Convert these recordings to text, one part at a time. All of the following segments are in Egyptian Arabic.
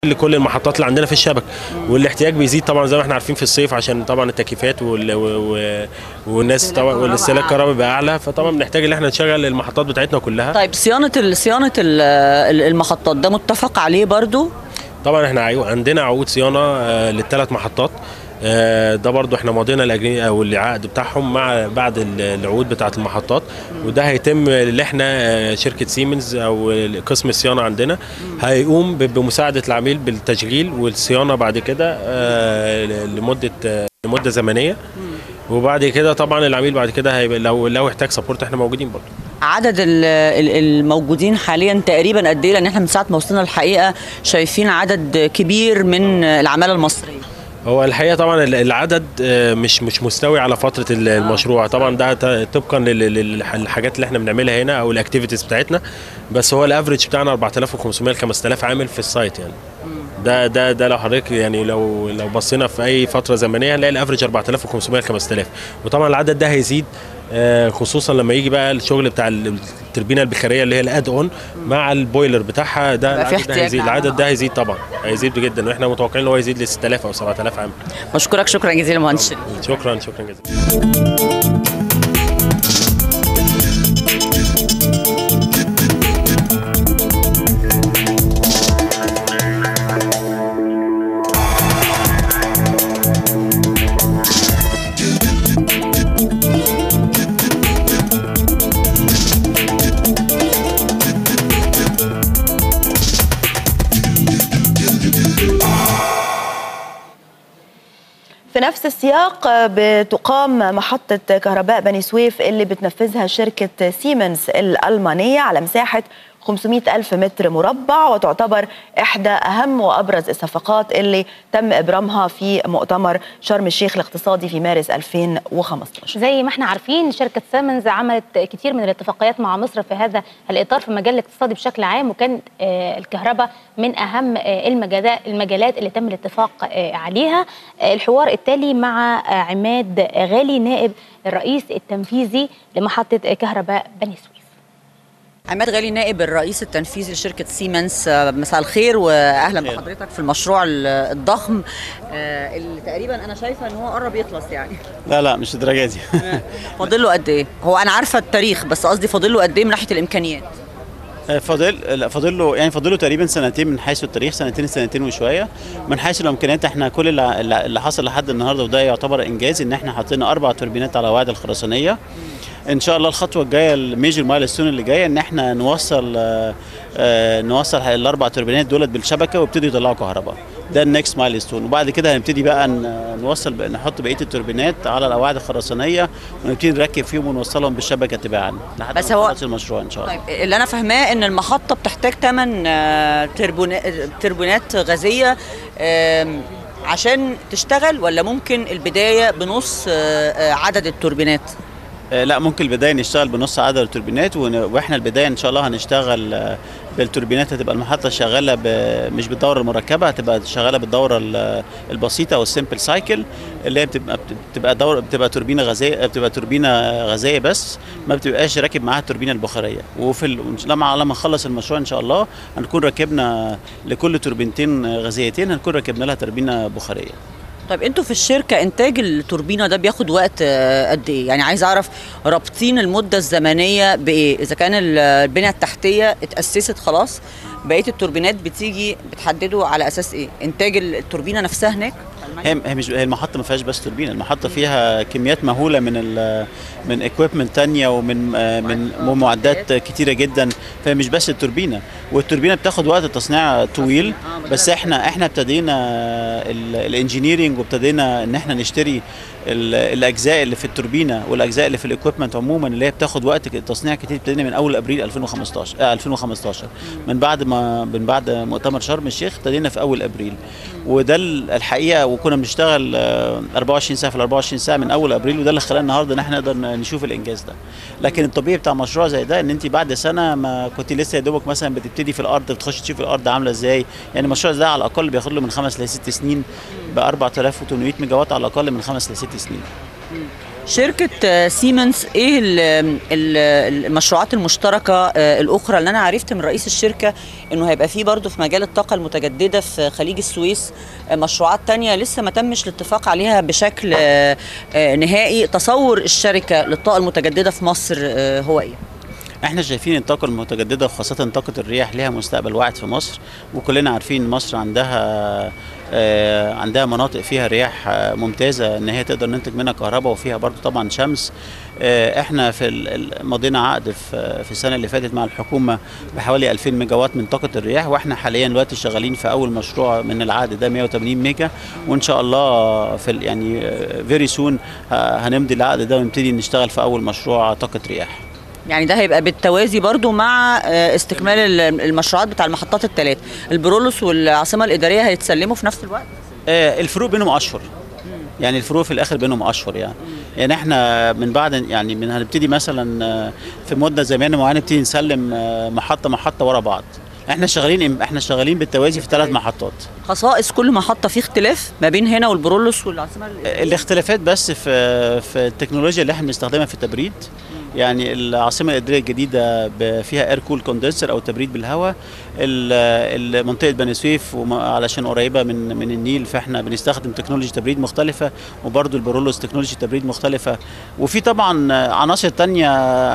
لكل المحطات اللي عندنا في الشبكه والاحتياج بيزيد طبعا زي ما احنا عارفين في الصيف عشان طبعا التكييفات وال... و... و... والناس طبعا والاستهلاك الكهرباء بيبقى اعلى فطبعا بنحتاج ان احنا نشغل المحطات بتاعتنا كلها طيب صيانه ال- صيانه ال- ال- المحطات ده متفق عليه برضو طبعا احنا عيو- عندنا عقود صيانه آه، للثلاث محطات آه، ده برضو احنا ماضينا الاجنبي او العقد بتاعهم مع بعد ال- العقود بتاعه المحطات وده هيتم اللي احنا آه، شركه سيمنز او قسم الصيانه عندنا هيقوم ب- بمساعده العميل بالتشغيل والصيانه بعد كده آه، لمده آه، لمده زمنيه وبعد كده طبعا العميل بعد كده هيبقى لو لو احتاج سبورت احنا موجودين برضو عدد ال- ال- الموجودين حاليا تقريبا قد ايه لان احنا من ساعه ما وصلنا الحقيقه شايفين عدد كبير من العماله المصريه هو الحقيقه طبعا ال- العدد آه، مش مش مستوي على فتره ال- المشروع طبعا ده ت- طبقا لل- لل- للحاجات اللي احنا بنعملها هنا او الاكتيفيتيز بتاعتنا بس هو الافريج بتاعنا 4500 ل 5000 عامل في السايت يعني ده ده ده لو حضرتك يعني لو لو بصينا في اي فتره زمنيه هنلاقي الافريج 4500 ل 5000 وطبعا العدد ده هيزيد آه، خصوصا لما يجي بقى الشغل بتاع التربينه البخاريه اللي هي الاد اون مع البويلر بتاعها ده يبقى في العدد ده احتياج هيزيد عنها. العدد ده هيزيد طبعا هيزيد جدا واحنا متوقعين ان هو يزيد ل 6000 او 7000 عامل بشكرك شكرا جزيلا مهندس شريف. شكرا شكرا جزيلا في نفس السياق بتقام محطة كهرباء بني سويف اللي بتنفذها شركة سيمنز الألمانية على مساحة 500 ألف متر مربع وتعتبر إحدى أهم وأبرز الصفقات اللي تم إبرامها في مؤتمر شرم الشيخ الاقتصادي في مارس 2015 زي ما احنا عارفين شركة سيمنز عملت كتير من الاتفاقيات مع مصر في هذا الإطار في المجال الاقتصادي بشكل عام وكان آه، الكهرباء من أهم آه، المجالات المجالات اللي تم الاتفاق آه، عليها آه، الحوار التالي مع آه، عماد غالي نائب الرئيس التنفيذي لمحطة كهرباء بني سويف عماد غالي نائب الرئيس التنفيذي لشركه سيمنز آه، مساء الخير واهلا بحضرتك في المشروع ال- الضخم آه، اللي تقريبا انا شايفه ان هو قرب يخلص يعني لا لا مش الدرجه دي فاضل له قد ايه هو انا عارفه التاريخ بس قصدي فاضل له قد ايه من ناحيه الامكانيات فاضل لا فاضل له يعني فاضل له تقريبا سنتين من حيث التاريخ سنتين سنتين وشويه من حيث الامكانيات احنا كل اللي, اللي حصل لحد النهارده وده يعتبر انجاز ان احنا حطينا اربع توربينات على وعد الخرسانيه ان شاء الله الخطوه الجايه الميجر مايلستون اللي جايه ان احنا نوصل آه، آه، نوصل الاربع توربينات دولت بالشبكه ويبتدوا يطلعوا كهرباء ده النكست مايلستون وبعد كده هنبتدي بقى ن- نوصل بقى نحط بقيه التوربينات على القواعد الخرسانيه ونبتدي نركب فيهم ونوصلهم بالشبكه تباعا لحد بس ما هو- نخلص المشروع ان شاء الله طيب اللي انا فاهماه ان المحطه بتحتاج 8 تربونات غازيه آم، عشان تشتغل ولا ممكن البدايه بنص آه، آه، عدد التوربينات آه، لا ممكن البدايه نشتغل بنص عدد التوربينات ون- واحنا البدايه ان شاء الله هنشتغل آه، بالتوربينات هتبقى المحطه شغاله ب... مش بالدوره المركبه هتبقى شغاله بالدوره ال- البسيطه او السمبل سايكل اللي هي بتبقى بتبقى دوره بتبقى توربينه غازيه بتبقى توربينه غازيه بس ما بتبقاش راكب معاها التوربينه البخاريه وفي ال... لما لما نخلص المشروع ان شاء الله هنكون ركبنا لكل توربينتين غازيتين هنكون ركبنا لها توربينه بخاريه طيب انتوا في الشركه انتاج التوربينه ده بياخد وقت آه، قد ايه يعني عايز اعرف رابطين المده الزمنيه بايه اذا كان ال- البنيه التحتيه اتاسست خلاص بقيه التوربينات بتيجي بتحددوا على اساس ايه انتاج التوربينه نفسها هناك هي هي مش هي المحطه ما فيهاش بس توربين المحطه فيها كميات مهوله من ال من اكويبمنت تانية ومن آه، من معدات كتيره جدا فهي مش بس التوربينه والتوربينه بتاخد وقت تصنيع طويل بس احنا احنا ابتدينا الانجينيرنج وابتدينا ان احنا نشتري ال- الاجزاء اللي في التوربينه والاجزاء اللي في الاكويبمنت عموما اللي هي بتاخد وقت ك- تصنيع كتير ابتدينا من اول ابريل 2015 آه 2015 من بعد ما من بعد مؤتمر شرم الشيخ ابتدينا في اول ابريل وده ال- الحقيقه وكنا بنشتغل آه، 24 ساعه في ال 24 ساعه من اول ابريل وده اللي خلانا النهارده ان احنا نقدر ن- نشوف الانجاز ده لكن الطبيعي بتاع مشروع زي ده ان انت بعد سنه ما كنت لسه يا دوبك مثلا بتبتدي في الارض بتخش تشوف الارض عامله ازاي يعني المشروع ده على الاقل بياخد له من خمس لست سنين ب 4800 ميجا وات على الاقل من خمس لست سنين شركة آه، سيمنز ايه ال- ال- المشروعات المشتركة آه، الأخرى اللي أنا عرفت من رئيس الشركة إنه هيبقى فيه برضه في مجال الطاقة المتجددة في خليج السويس آه، مشروعات تانية لسه ما تمش الاتفاق عليها بشكل آه، آه، نهائي تصور الشركة للطاقة المتجددة في مصر آه، هو ايه؟ احنا شايفين الطاقة المتجددة وخاصة طاقة الرياح لها مستقبل واعد في مصر وكلنا عارفين مصر عندها آه، عندها مناطق فيها رياح آه، ممتازة ان هي تقدر ننتج منها كهرباء وفيها برضو طبعا شمس آه، احنا في ال- ال- مضينا عقد في في السنة اللي فاتت مع الحكومة بحوالي 2000 ميجا وات من طاقة الرياح واحنا حاليا دلوقتي شغالين في اول مشروع من العقد ده 180 ميجا وان شاء الله في ال- يعني فيري سون هنمضي العقد ده ونبتدي نشتغل في اول مشروع طاقة رياح يعني ده هيبقى بالتوازي برضو مع آه، استكمال ال- المشروعات بتاع المحطات الثلاث البرولوس والعاصمة الإدارية هيتسلموا في نفس الوقت آه، الفروق بينهم اشهر يعني الفروق في الاخر بينهم اشهر يعني يعني احنا من بعد يعني من هنبتدي مثلا آه، في مده زمنيه معينه نبتدي نسلم آه، محطه محطه ورا بعض احنا شغالين احنا شغالين بالتوازي في ثلاث محطات خصائص كل محطة فيه اختلاف ما بين هنا والبرولوس والعاصمة الإدارية الاختلافات بس في في التكنولوجيا اللي احنا بنستخدمها في التبريد يعني العاصمه الاداريه الجديده ب- فيها اير كول كوندنسر او تبريد بالهواء ال- ال- منطقه بني سويف وم- علشان قريبه من من النيل فاحنا بنستخدم تكنولوجيا تبريد مختلفه وبرضو البرولوس تكنولوجيا تبريد مختلفه وفي طبعا عناصر تانية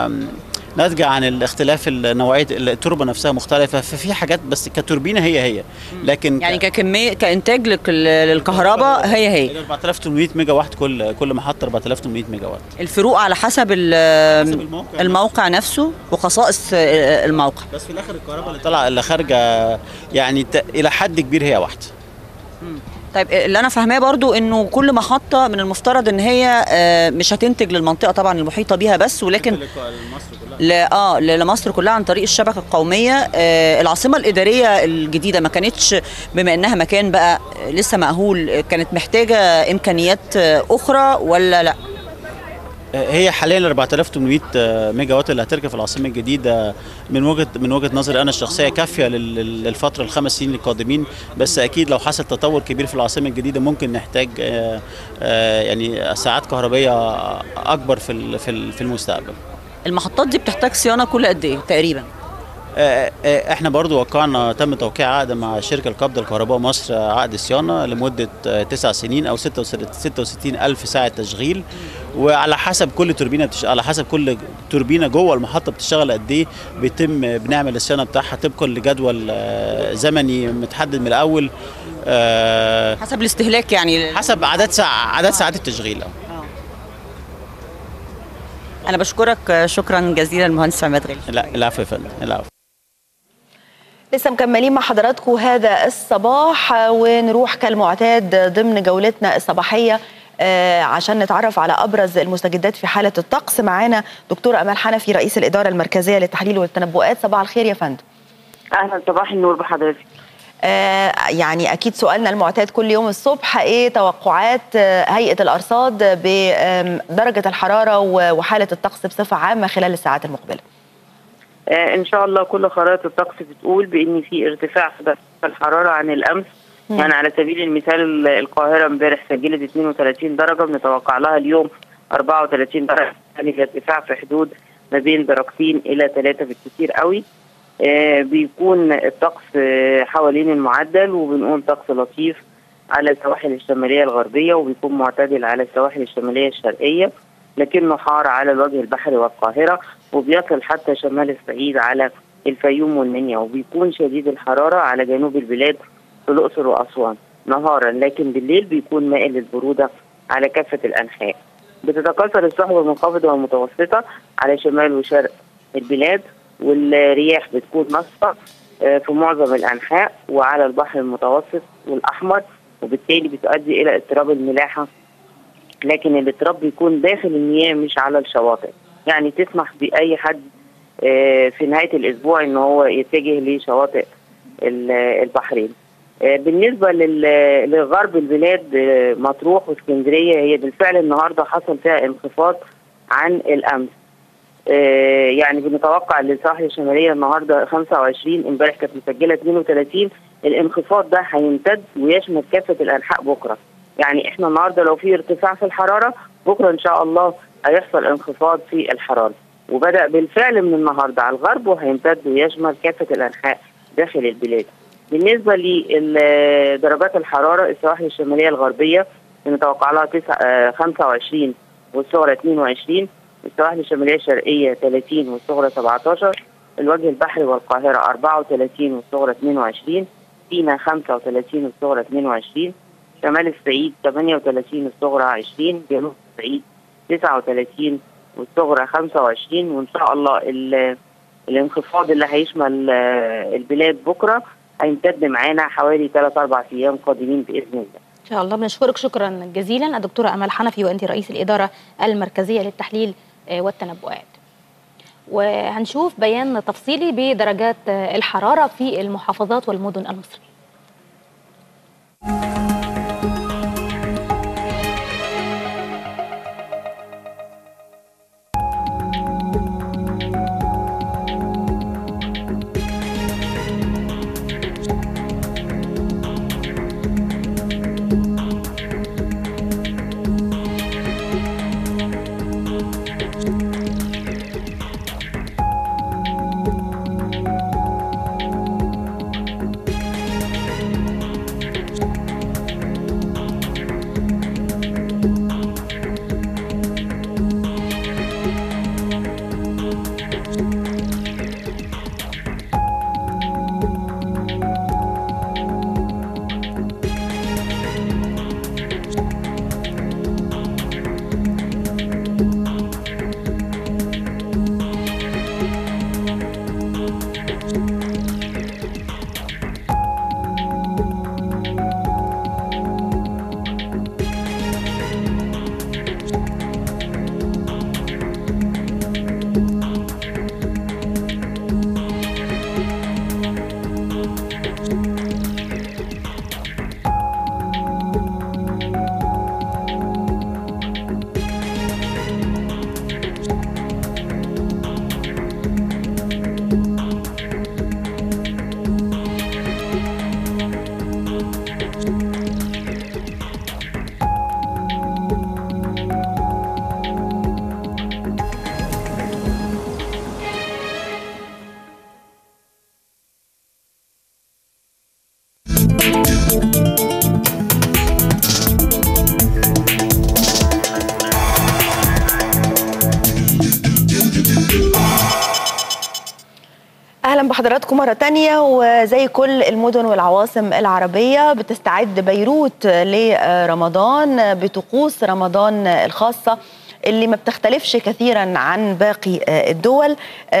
ناتجه عن الاختلاف نوعيه التربه نفسها مختلفه ففي حاجات بس كتوربينه هي هي لكن يعني ككمية كإنتاج لك- للكهرباء هي هي 4800 ميجا وات كل كل محطه 4800 ميجا وات الفروق على حسب ال- حسب الموقع. الموقع نفسه وخصائص آه، الموقع بس في الاخر الكهرباء اللي طالعه اللي خارجه يعني ت... الى حد كبير هي واحده طيب اللي انا فاهماه برضو انه كل محطه من المفترض ان هي آه، مش هتنتج للمنطقه طبعا المحيطه بيها بس ولكن ل... اه ل- لمصر كلها عن طريق الشبكه القوميه آه العاصمه الاداريه الجديده ما كانتش بما انها مكان بقى آه، لسه مأهول آه، كانت محتاجه امكانيات آه، اخرى ولا لا هي حاليا ال 4800 ميجا وات اللي هتركب في العاصمه الجديده من وجهه من وجهه نظري انا الشخصيه كافيه لل- لل- للفتره الخمس سنين القادمين بس اكيد لو حصل تطور كبير في العاصمه الجديده ممكن نحتاج آه، آه، يعني ساعات كهربيه اكبر في ال- في ال- في المستقبل المحطات دي بتحتاج صيانه كل قد ايه تقريبا آه، آه، احنا برضو وقعنا تم توقيع عقد مع شركه القابضه الكهرباء مصر آه، عقد صيانه لمده آه، تسع سنين او 66 الف ساعه تشغيل وعلى حسب كل توربينه بتش... على حسب كل توربينه جوه المحطه بتشتغل قد ايه بيتم بنعمل الصيانه بتاعها طبقا لجدول آه، زمني متحدد من الاول آه، حسب الاستهلاك يعني حسب عدد ساعة عدد ساعات التشغيل آه. انا بشكرك آه، شكرا جزيلا المهندس عماد غالي لا العفو يا فندم العفو لسه مكملين مع حضراتكم هذا الصباح آه، ونروح كالمعتاد ضمن جولتنا الصباحيه آه، عشان نتعرف على ابرز المستجدات في حاله الطقس معانا دكتور امال حنفي رئيس الاداره المركزيه للتحليل والتنبؤات صباح الخير يا فندم اهلا صباح النور بحضرتك آه، يعني اكيد سؤالنا المعتاد كل يوم الصبح ايه توقعات آه، هيئه الارصاد بدرجه الحراره و- وحاله الطقس بصفه عامه خلال الساعات المقبله آه ان شاء الله كل خرائط الطقس بتقول بان في ارتفاع في درجه الحراره عن الامس مم. يعني على سبيل المثال ال- القاهره امبارح سجلت 32 درجه بنتوقع لها اليوم 34 درجه يعني في ارتفاع في حدود ما بين درجتين الى ثلاثه بالكثير قوي آه بيكون الطقس آه، حوالين المعدل وبنقول طقس لطيف على السواحل الشماليه الغربيه وبيكون معتدل على السواحل الشماليه الشرقيه لكنه حار على الوجه البحري والقاهره وبيصل حتى شمال الصعيد على الفيوم والمنيا وبيكون شديد الحراره على جنوب البلاد في الاقصر واسوان نهارا لكن بالليل بيكون مائل للبروده على كافه الانحاء. بتتكاثر السحب المنخفضه والمتوسطه على شمال وشرق البلاد والرياح بتكون نصفه آه، في معظم الانحاء وعلى البحر المتوسط والاحمر وبالتالي بتؤدي الى اضطراب الملاحه لكن الاضطراب بيكون داخل المياه مش على الشواطئ يعني تسمح باي حد آه، في نهايه الاسبوع ان هو يتجه لشواطئ ال- البحرين آه، بالنسبه لل- لغرب البلاد آه، مطروح واسكندريه هي بالفعل النهارده حصل فيها انخفاض عن الامس آه، يعني بنتوقع للساحل الشماليه النهارده 25 امبارح كانت مسجله 32 الانخفاض ده هيمتد ويشمل كافه الانحاء بكره يعني احنا النهارده لو في ارتفاع في الحراره بكره ان شاء الله هيحصل انخفاض في الحراره وبدا بالفعل من النهارده على الغرب وهيمتد ويشمل كافه الانحاء داخل البلاد. بالنسبه لدرجات الحراره السواحل الشماليه الغربيه بنتوقع لها 9 25 والصغرى 22 السواحل الشماليه الشرقيه 30 والصغرى 17 الوجه البحري والقاهره 34 والصغرى 22 سينا 35 والصغرى 22 شمال الصعيد 38 والصغرى 20 جنوب الصعيد 39 والصغرى 25 وان شاء الله الانخفاض اللي هيشمل البلاد بكره هيمتد معانا حوالي 3 4 ايام قادمين باذن الله. ان شاء الله بنشكرك شكرا جزيلا الدكتوره امل حنفي وانت رئيس الاداره المركزيه للتحليل والتنبؤات. وهنشوف بيان تفصيلي بدرجات الحراره في المحافظات والمدن المصريه. اهلا بحضراتكم مره تانية وزي كل المدن والعواصم العربيه بتستعد بيروت لرمضان بطقوس رمضان الخاصه اللي ما بتختلفش كثيرا عن باقي الدول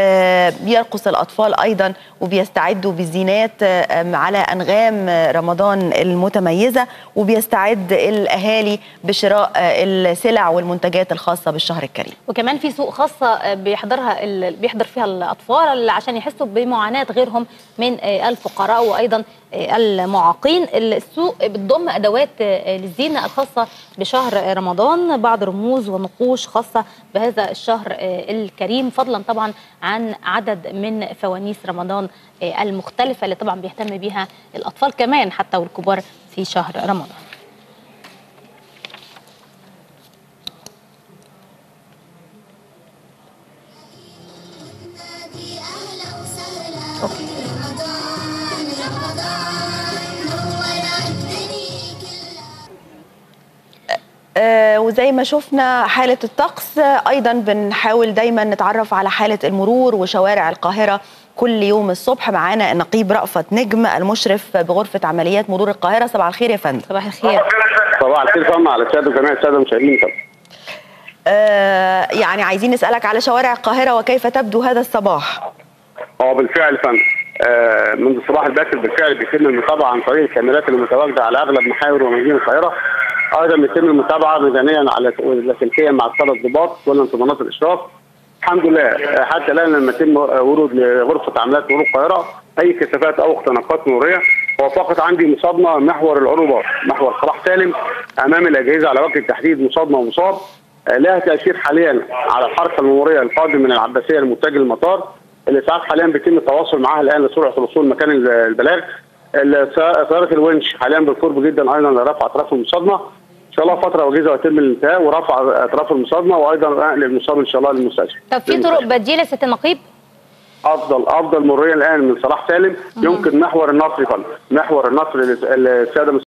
بيرقص الأطفال أيضا وبيستعدوا بزينات على أنغام رمضان المتميزة وبيستعد الأهالي بشراء السلع والمنتجات الخاصة بالشهر الكريم وكمان في سوق خاصة بيحضرها بيحضر فيها الأطفال عشان يحسوا بمعاناة غيرهم من الفقراء وأيضا المعاقين السوق بتضم أدوات للزينة الخاصة بشهر رمضان بعض رموز ونقوش خاصة بهذا الشهر الكريم فضلا طبعا عن عدد من فوانيس رمضان المختلفة اللي طبعا بيهتم بيها الأطفال كمان حتى والكبار في شهر رمضان أوكي. آه وزي ما شفنا حالة الطقس آه أيضا بنحاول دايما نتعرف على حالة المرور وشوارع القاهرة كل يوم الصبح معانا النقيب رأفت نجم المشرف بغرفة عمليات مرور القاهرة صباح الخير يا فندم صباح الخير صباح الخير فندم على الساده وجميع الساده المشاهدين آه يعني عايزين نسألك على شوارع القاهرة وكيف تبدو هذا الصباح اه بالفعل فندم آه منذ الصباح الباكر بالفعل بيتم المتابعه عن طريق الكاميرات المتواجده على اغلب محاور ومدينه القاهره ايضا بيتم المتابعه ميدانيا على لاسلكيا مع الثلاث ضباط والانتظامات الاشراف الحمد لله حتى الان لما يتم ورود لغرفه عمليات مرور القاهره اي كثافات او اختناقات مروريه هو فقط عندي مصادمه محور العروبات محور صلاح سالم امام الاجهزه على وجه التحديد مصادمه ومصاب لها تاثير حاليا على الحركه المروريه القادم من العباسيه المتجه للمطار الاسعاف حاليا بيتم التواصل معها الان لسرعه الوصول مكان البلاغ سياره الونش حاليا بالقرب جدا ايضا لرفع اطراف المصادمه شاء الله فتره وجيزه ويتم الانتهاء ورفع اطراف المصادمه وايضا نقل المصاب ان شاء الله للمستشفى طب في طرق بديله ست النقيب افضل افضل مروريه الان من صلاح سالم يمكن محور النصر يا فندم محور النصر للساده